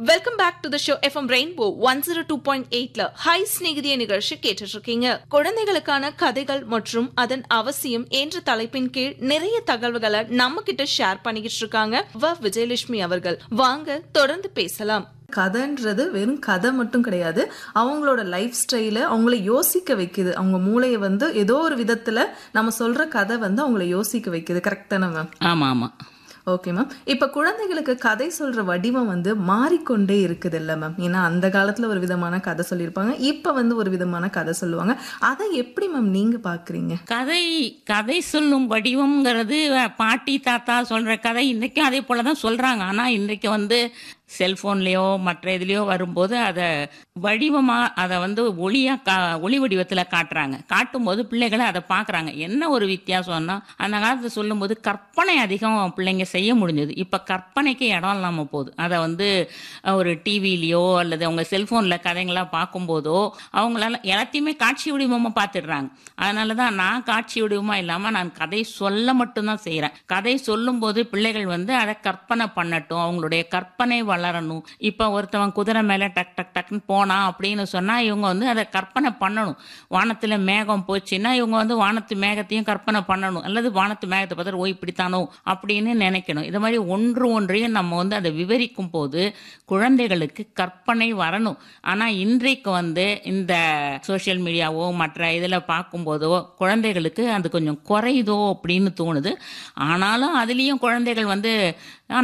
welcome back to the show FM rainbow one zero two point எயிட்ல hi ஸ்நேகிதிய நிகழ்ச்சி கேட்டுட்டு இருக்கீங்க குழந்தைகளுக்கான கதைகள் மற்றும் அதன் அவசியம் என்ற தலைப்பின் கீழ் நிறைய தகவல்களை நம்ம கிட்ட ஷேர் பண்ணிக்கிட்டு இருக்காங்க வ விஜயலட்சுமி அவர்கள் வாங்க தொடர்ந்து பேசலாம் கதைன்றது வெறும் கதை மட்டும் கிடையாது அவங்களோட லைஃப் ஸ்டைலை அவங்கள யோசிக்க வைக்குது அவங்க மூளையை வந்து ஏதோ ஒரு விதத்துல நம்ம சொல்ற கதை வந்து அவங்கள யோசிக்க வைக்குது கரெக்ட் தானே மேம் ஆமாம் ஆமாம் ஓகே மேம் இப்ப குழந்தைகளுக்கு கதை சொல்ற வடிவம் வந்து மாறிக்கொண்டே இருக்குது இல்ல மேம் ஏன்னா அந்த காலத்துல ஒரு விதமான கதை சொல்லியிருப்பாங்க இப்ப வந்து ஒரு விதமான கதை சொல்லுவாங்க அதை எப்படி மேம் நீங்க பாக்குறீங்க கதை கதை சொல்லும் வடிவம்ங்கிறது அஹ், பாட்டி தாத்தா சொல்கிற கதை இன்றைக்கும் அதே போல தான் சொல்கிறாங்க ஆனால் இன்றைக்கு வந்து செல்ஃபோன்லேயோ மற்ற இதுலேயோ வரும்போது அதை வடிவமாக அதை வந்து ஒளியாக கா ஒளி வடிவத்தில் காட்டுறாங்க காட்டும்போது பிள்ளைகளை அதை பார்க்குறாங்க என்ன ஒரு வித்தியாசம்னா அந்த காலத்தில் சொல்லும்போது கற்பனை அதிகம் பிள்ளைங்க செய்ய முடிஞ்சது இப்போ கற்பனைக்கு இடம் இல்லாமல் போகுது அதை வந்து அஹ், ஒரு டிவிலேயோ அல்லது அவங்க செல்ஃபோனில் கதைங்களாக பார்க்கும்போதோ அவங்களால எல்லாத்தையுமே காட்சி வடிவமாக பார்த்துடுறாங்க அதனால தான் நான் காட்சி வடிவமாக இல்லாமல் நான் கதை சொல்ல மட்டும்தான் செய்கிறேன் கதை சொல்லும்போது பிள்ளைகள் வந்து அதை கற்பனை பண்ணட்டும் அவங்களுடைய கற்பனை வளரணும் இப்போ ஒருத்தவன் குதிரை மேலே டக் டக் டக்னு போனான் அப்படின்னு சொன்னால் இவங்க வந்து அதை கற்பனை பண்ணணும் வானத்தில் மேகம் போச்சுன்னா இவங்க வந்து வானத்து மேகத்தையும் கற்பனை பண்ணணும் அல்லது வானத்து மேகத்தை பார்த்து ஓ இப்படித்தானோ அப்படின்னு நினைக்கணும் இது மாதிரி ஒன்று ஒன்றையும் நம்ம வந்து அதை விவரிக்கும் போது குழந்தைகளுக்கு கற்பனை வரணும் ஆனால் இன்றைக்கு வந்து இந்த சோஷியல் மீடியாவோ மற்ற இதில் பார்க்கும்போதோ குழந்தைகளுக்கு அது கொஞ்சம் குறையுதோ அப்படின்னு தோணுது ஆனாலும் அதுலேயும் குழந்தைகள் வந்து